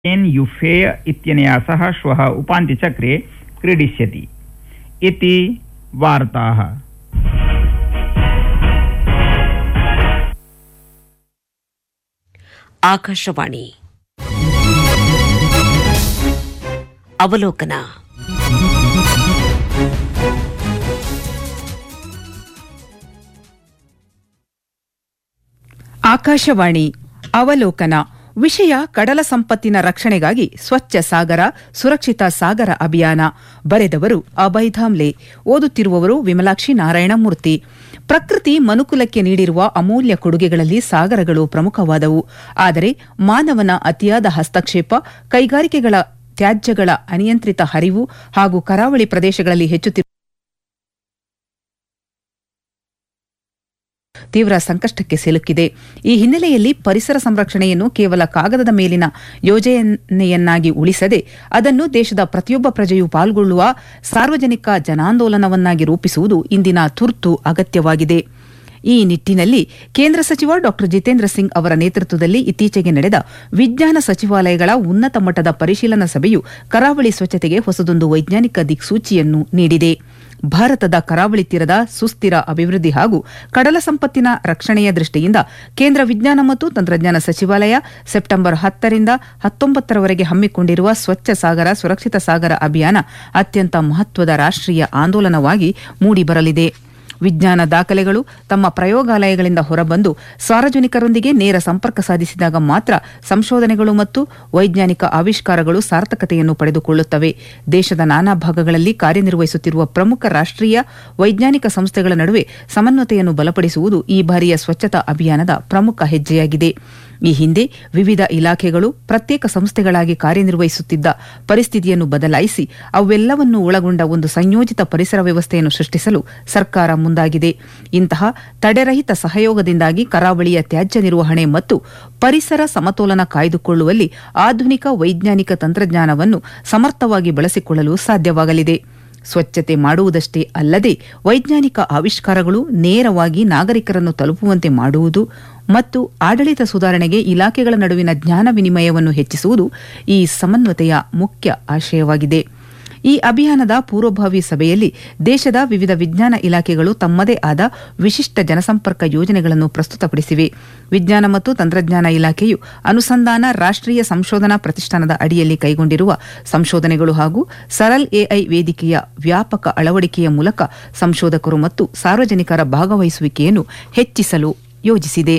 एन् युफेय इत्यनया सह श्वः उपान्त्यचक्रे क्रीडिष्यति इति वार्ताः ಆಕಾಶವಾಣಿ ಅವಲೋಕನ ಆಕಾಶವಾಣಿ ಅವಲೋಕನ ವಿಷಯ ಕಡಲ ಸಂಪತ್ತಿನ ರಕ್ಷಣೆಗಾಗಿ ಸ್ವಚ್ಛ ಸಾಗರ ಸುರಕ್ಷಿತ ಸಾಗರ ಅಭಿಯಾನ ಬರೆದವರು ಅಭಯ್ ಧಾಮ್ಲೆ ಓದುತ್ತಿರುವವರು ವಿಮಲಾಕ್ಷಿ ನಾರಾಯಣಮೂರ್ತಿ ಪ್ರಕೃತಿ ಮನುಕುಲಕ್ಕೆ ನೀಡಿರುವ ಅಮೂಲ್ಯ ಕೊಡುಗೆಗಳಲ್ಲಿ ಸಾಗರಗಳು ಪ್ರಮುಖವಾದವು ಆದರೆ ಮಾನವನ ಅತಿಯಾದ ಹಸ್ತಕ್ಷೇಪ ಕೈಗಾರಿಕೆಗಳ ತ್ಯಾಜ್ಯಗಳ ಅನಿಯಂತ್ರಿತ ಹರಿವು ಹಾಗೂ ಕರಾವಳಿ ಪ್ರದೇಶಗಳಲ್ಲಿ ಹೆಚ್ಚುತ್ತಿರುವ ತೀವ್ರ ಸಂಕಷ್ಟಕ್ಕೆ ಸಿಲುಕಿದೆ ಈ ಹಿನ್ನೆಲೆಯಲ್ಲಿ ಪರಿಸರ ಸಂರಕ್ಷಣೆಯನ್ನು ಕೇವಲ ಕಾಗದದ ಮೇಲಿನ ಯೋಜನೆಯನ್ನಾಗಿ ಉಳಿಸದೆ ಅದನ್ನು ದೇಶದ ಪ್ರತಿಯೊಬ್ಬ ಪ್ರಜೆಯೂ ಪಾಲ್ಗೊಳ್ಳುವ ಸಾರ್ವಜನಿಕ ಜನಾಂದೋಲನವನ್ನಾಗಿ ರೂಪಿಸುವುದು ಇಂದಿನ ತುರ್ತು ಅಗತ್ಯವಾಗಿದೆ ಈ ನಿಟ್ಟಿನಲ್ಲಿ ಕೇಂದ್ರ ಸಚಿವ ಡಾ ಜಿತೇಂದ್ರ ಸಿಂಗ್ ಅವರ ನೇತೃತ್ವದಲ್ಲಿ ಇತ್ತೀಚೆಗೆ ನಡೆದ ವಿಜ್ಞಾನ ಸಚಿವಾಲಯಗಳ ಉನ್ನತ ಮಟ್ಟದ ಪರಿಶೀಲನಾ ಸಭೆಯು ಕರಾವಳಿ ಸ್ವಚ್ಛತೆಗೆ ಹೊಸದೊಂದು ವೈಜ್ಞಾನಿಕ ದಿಕ್ಸೂಚಿಯನ್ನು ನೀಡಿದೆ ಭಾರತದ ಕರಾವಳಿ ತೀರದ ಸುಸ್ಥಿರ ಅಭಿವೃದ್ಧಿ ಹಾಗೂ ಕಡಲ ಸಂಪತ್ತಿನ ರಕ್ಷಣೆಯ ದೃಷ್ಟಿಯಿಂದ ಕೇಂದ್ರ ವಿಜ್ಞಾನ ಮತ್ತು ತಂತ್ರಜ್ಞಾನ ಸಚಿವಾಲಯ ಸೆಪ್ಟೆಂಬರ್ ಹತ್ತರಿಂದ ಹತ್ತೊಂಬತ್ತರವರೆಗೆ ಹಮ್ಮಿಕೊಂಡಿರುವ ಸ್ವಚ್ಛ ಸಾಗರ ಸುರಕ್ಷಿತ ಸಾಗರ ಅಭಿಯಾನ ಅತ್ಯಂತ ಮಹತ್ವದ ರಾಷ್ಟೀಯ ಆಂದೋಲನವಾಗಿ ಮೂಡಿಬರಲಿದೆ ವಿಜ್ಞಾನ ದಾಖಲೆಗಳು ತಮ್ಮ ಪ್ರಯೋಗಾಲಯಗಳಿಂದ ಹೊರಬಂದು ಸಾರ್ವಜನಿಕರೊಂದಿಗೆ ನೇರ ಸಂಪರ್ಕ ಸಾಧಿಸಿದಾಗ ಮಾತ್ರ ಸಂಶೋಧನೆಗಳು ಮತ್ತು ವೈಜ್ಞಾನಿಕ ಆವಿಷ್ಕಾರಗಳು ಸಾರ್ಥಕತೆಯನ್ನು ಪಡೆದುಕೊಳ್ಳುತ್ತವೆ ದೇಶದ ನಾನಾ ಭಾಗಗಳಲ್ಲಿ ಕಾರ್ಯನಿರ್ವಹಿಸುತ್ತಿರುವ ಪ್ರಮುಖ ರಾಷ್ಟೀಯ ವೈಜ್ಞಾನಿಕ ಸಂಸ್ಥೆಗಳ ನಡುವೆ ಸಮನ್ವತೆಯನ್ನು ಬಲಪಡಿಸುವುದು ಈ ಬಾರಿಯ ಸ್ವಚ್ಛತಾ ಅಭಿಯಾನದ ಪ್ರಮುಖ ಹೆಜ್ಜೆಯಾಗಿದೆ ಈ ಹಿಂದೆ ವಿವಿಧ ಇಲಾಖೆಗಳು ಪ್ರತ್ಯೇಕ ಸಂಸ್ಥೆಗಳಾಗಿ ಕಾರ್ಯನಿರ್ವಹಿಸುತ್ತಿದ್ದ ಪರಿಸ್ಥಿತಿಯನ್ನು ಬದಲಾಯಿಸಿ ಅವೆಲ್ಲವನ್ನೂ ಒಳಗೊಂಡ ಒಂದು ಸಂಯೋಜಿತ ಪರಿಸರ ವ್ಯವಸ್ಥೆಯನ್ನು ಸೃಷ್ಟಿಸಲು ಸರ್ಕಾರ ಮುಂದಾಗಿದೆ ಇಂತಹ ತಡೆರಹಿತ ಸಹಯೋಗದಿಂದಾಗಿ ಕರಾವಳಿಯ ತ್ಯಾಜ್ಯ ನಿರ್ವಹಣೆ ಮತ್ತು ಪರಿಸರ ಸಮತೋಲನ ಕಾಯ್ದುಕೊಳ್ಳುವಲ್ಲಿ ಆಧುನಿಕ ವೈಜ್ಞಾನಿಕ ತಂತ್ರಜ್ಞಾನವನ್ನು ಸಮರ್ಥವಾಗಿ ಬಳಸಿಕೊಳ್ಳಲು ಸಾಧ್ಯವಾಗಲಿದೆ ಸ್ವಚ್ಛತೆ ಮಾಡುವುದಷ್ಟೇ ಅಲ್ಲದೆ ವೈಜ್ಞಾನಿಕ ಆವಿಷ್ಕಾರಗಳು ನೇರವಾಗಿ ನಾಗರಿಕರನ್ನು ತಲುಪುವಂತೆ ಮಾಡುವುದು ಮತ್ತು ಆಡಳಿತ ಸುಧಾರಣೆಗೆ ಇಲಾಖೆಗಳ ನಡುವಿನ ಜ್ಞಾನ ವಿನಿಮಯವನ್ನು ಹೆಚ್ಚಿಸುವುದು ಈ ಸಮನ್ವತೆಯ ಮುಖ್ಯ ಆಶಯವಾಗಿದೆ ಈ ಅಭಿಯಾನದ ಪೂರ್ವಭಾವಿ ಸಭೆಯಲ್ಲಿ ದೇಶದ ವಿವಿಧ ವಿಜ್ಞಾನ ಇಲಾಖೆಗಳು ತಮ್ಮದೇ ಆದ ವಿಶಿಷ್ಟ ಜನಸಂಪರ್ಕ ಯೋಜನೆಗಳನ್ನು ಪ್ರಸ್ತುತಪಡಿಸಿವೆ ವಿಜ್ಞಾನ ಮತ್ತು ತಂತ್ರಜ್ಞಾನ ಇಲಾಖೆಯು ಅನುಸಂಧಾನ ರಾಷ್ಟೀಯ ಸಂಶೋಧನಾ ಪ್ರತಿಷ್ಠಾನದ ಅಡಿಯಲ್ಲಿ ಕೈಗೊಂಡಿರುವ ಸಂಶೋಧನೆಗಳು ಹಾಗೂ ಸರಲ್ ಎಐ ವೇದಿಕೆಯ ವ್ಯಾಪಕ ಅಳವಡಿಕೆಯ ಮೂಲಕ ಸಂಶೋಧಕರು ಮತ್ತು ಸಾರ್ವಜನಿಕರ ಭಾಗವಹಿಸುವಿಕೆಯನ್ನು ಹೆಚ್ಚಿಸಲು ಯೋಜಿಸಿದೆ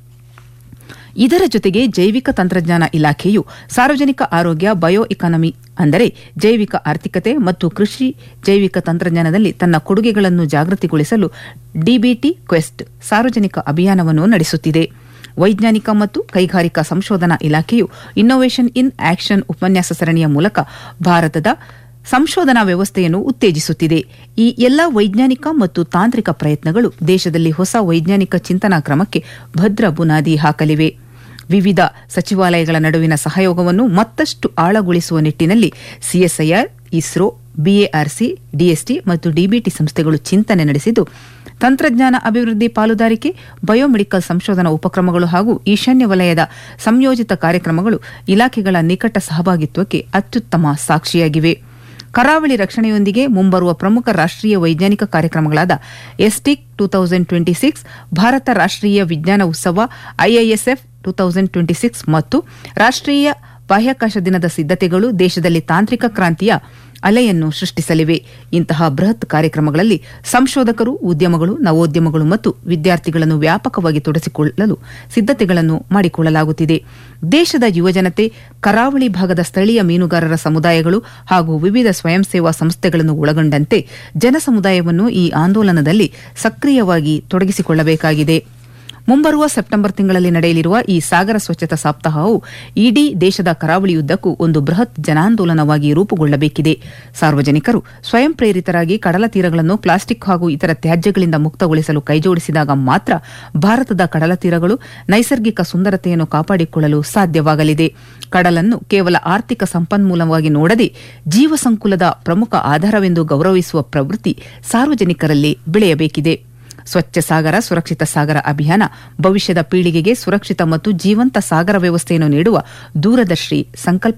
ಇದರ ಜೊತೆಗೆ ಜೈವಿಕ ತಂತ್ರಜ್ಞಾನ ಇಲಾಖೆಯು ಸಾರ್ವಜನಿಕ ಆರೋಗ್ಯ ಬಯೋ ಇಕಾನಮಿ ಅಂದರೆ ಜೈವಿಕ ಆರ್ಥಿಕತೆ ಮತ್ತು ಕೃಷಿ ಜೈವಿಕ ತಂತ್ರಜ್ಞಾನದಲ್ಲಿ ತನ್ನ ಕೊಡುಗೆಗಳನ್ನು ಜಾಗೃತಿಗೊಳಿಸಲು ಡಿಬಿಟಿ ಕ್ವೆಸ್ಟ್ ಸಾರ್ವಜನಿಕ ಅಭಿಯಾನವನ್ನು ನಡೆಸುತ್ತಿದೆ ವೈಜ್ಞಾನಿಕ ಮತ್ತು ಕೈಗಾರಿಕಾ ಸಂಶೋಧನಾ ಇಲಾಖೆಯು ಇನ್ನೋವೇಷನ್ ಇನ್ ಆಕ್ಷನ್ ಉಪನ್ಯಾಸ ಸರಣಿಯ ಮೂಲಕ ಭಾರತದ ಸಂಶೋಧನಾ ವ್ಯವಸ್ಥೆಯನ್ನು ಉತ್ತೇಜಿಸುತ್ತಿದೆ ಈ ಎಲ್ಲ ವೈಜ್ಞಾನಿಕ ಮತ್ತು ತಾಂತ್ರಿಕ ಪ್ರಯತ್ನಗಳು ದೇಶದಲ್ಲಿ ಹೊಸ ವೈಜ್ಞಾನಿಕ ಚಿಂತನಾ ಕ್ರಮಕ್ಕೆ ಭದ್ರ ಬುನಾದಿ ಹಾಕಲಿವೆ ವಿವಿಧ ಸಚಿವಾಲಯಗಳ ನಡುವಿನ ಸಹಯೋಗವನ್ನು ಮತ್ತಷ್ಟು ಆಳಗೊಳಿಸುವ ನಿಟ್ಟಿನಲ್ಲಿ ಸಿಎಸ್ಐಆರ್ ಇಸ್ರೋ ಬಿಎಆರ್ಸಿ ಡಿಎಸ್ಟಿ ಮತ್ತು ಡಿಬಿಟಿ ಸಂಸ್ಥೆಗಳು ಚಿಂತನೆ ನಡೆಸಿದ್ದು ತಂತ್ರಜ್ಞಾನ ಅಭಿವೃದ್ಧಿ ಪಾಲುದಾರಿಕೆ ಬಯೋಮೆಡಿಕಲ್ ಸಂಶೋಧನಾ ಉಪಕ್ರಮಗಳು ಹಾಗೂ ಈಶಾನ್ಯ ವಲಯದ ಸಂಯೋಜಿತ ಕಾರ್ಯಕ್ರಮಗಳು ಇಲಾಖೆಗಳ ನಿಕಟ ಸಹಭಾಗಿತ್ವಕ್ಕೆ ಅತ್ಯುತ್ತಮ ಸಾಕ್ಷಿಯಾಗಿವೆ ಕರಾವಳಿ ರಕ್ಷಣೆಯೊಂದಿಗೆ ಮುಂಬರುವ ಪ್ರಮುಖ ರಾಷ್ಟೀಯ ವೈಜ್ಞಾನಿಕ ಕಾರ್ಯಕ್ರಮಗಳಾದ ESTIC two thousand twenty six ಭಾರತ ರಾಷ್ಟೀಯ ವಿಜ್ಞಾನ ಉತ್ಸವ IISF two thousand twenty six ಮತ್ತು ರಾಷ್ಟೀಯ ಬಾಹ್ಯಾಕಾಶ ದಿನದ ಸಿದ್ದತೆಗಳು ದೇಶದಲ್ಲಿ ತಾಂತ್ರಿಕ ಕ್ರಾಂತಿಯ ಅಲೆಯನ್ನು ಸೃಷ್ಟಿಸಲಿವೆ ಇಂತಹ ಬೃಹತ್ ಕಾರ್ಯಕ್ರಮಗಳಲ್ಲಿ ಸಂಶೋಧಕರು ಉದ್ಯಮಗಳು ನವೋದ್ಯಮಗಳು ಮತ್ತು ವಿದ್ಯಾರ್ಥಿಗಳನ್ನು ವ್ಯಾಪಕವಾಗಿ ತೊಡಗಿಸಿಕೊಳ್ಳಲು ಸಿದ್ದತೆಗಳನ್ನು ಮಾಡಿಕೊಳ್ಳಲಾಗುತ್ತಿದೆ ದೇಶದ ಯುವಜನತೆ ಕರಾವಳಿ ಭಾಗದ ಸ್ಥಳೀಯ ಮೀನುಗಾರರ ಸಮುದಾಯಗಳು ಹಾಗೂ ವಿವಿಧ ಸ್ವಯಂ ಸೇವಾ ಸಂಸ್ಥೆಗಳನ್ನು ಒಳಗೊಂಡಂತೆ ಜನಸಮುದಾಯವನ್ನು ಈ ಆಂದೋಲನದಲ್ಲಿ ಸಕ್ರಿಯವಾಗಿ ತೊಡಗಿಸಿಕೊಳ್ಳಬೇಕಾಗಿದೆ ಮುಂಬರುವ ಸೆಪ್ಟೆಂಬರ್ ತಿಂಗಳಲ್ಲಿ ನಡೆಯಲಿರುವ ಈ ಸಾಗರ ಸ್ವಚ್ಛತಾ ಸಪ್ತಾಹವು ಇಡೀ ದೇಶದ ಕರಾವಳಿಯುದ್ದಕ್ಕೂ ಒಂದು ಬೃಹತ್ ಜನಾಂದೋಲನವಾಗಿ ರೂಪುಗೊಳ್ಳಬೇಕಿದೆ ಸಾರ್ವಜನಿಕರು ಸ್ವಯಂ ಪ್ರೇರಿತರಾಗಿ ಕಡಲ ತೀರಗಳನ್ನು ಪ್ಲಾಸ್ಟಿಕ್ ಹಾಗೂ ಇತರ ತ್ಯಾಜ್ಯಗಳಿಂದ ಮುಕ್ತಗೊಳಿಸಲು ಕೈಜೋಡಿಸಿದಾಗ ಮಾತ್ರ ಭಾರತದ ಕಡಲ ತೀರಗಳು ನೈಸರ್ಗಿಕ ಸುಂದರತೆಯನ್ನು ಕಾಪಾಡಿಕೊಳ್ಳಲು ಸಾಧ್ಯವಾಗಲಿದೆ ಕಡಲನ್ನು ಕೇವಲ ಆರ್ಥಿಕ ಸಂಪನ್ಮೂಲವಾಗಿ ನೋಡದೆ ಜೀವ ಸಂಕುಲದ ಪ್ರಮುಖ ಆಧಾರವೆಂದು ಗೌರವಿಸುವ ಪ್ರವೃತ್ತಿ ಸಾರ್ವಜನಿಕರಲ್ಲಿ ಬೆಳೆಯಬೇಕಿದೆ ಸ್ವಚ್ಛ ಸಾಗರ ಸುರಕ್ಷಿತ ಸಾಗರ ಅಭಿಯಾನ ಭವಿಷ್ಯದ ಪೀಳಿಗೆಗೆ ಸುರಕ್ಷಿತ ಮತ್ತು ಜೀವಂತ ಸಾಗರ ವ್ಯವಸ್ಥೆಯನ್ನು ನೀಡುವ ದೂರದರ್ಶಿ ಸಂಕಲ್ಪ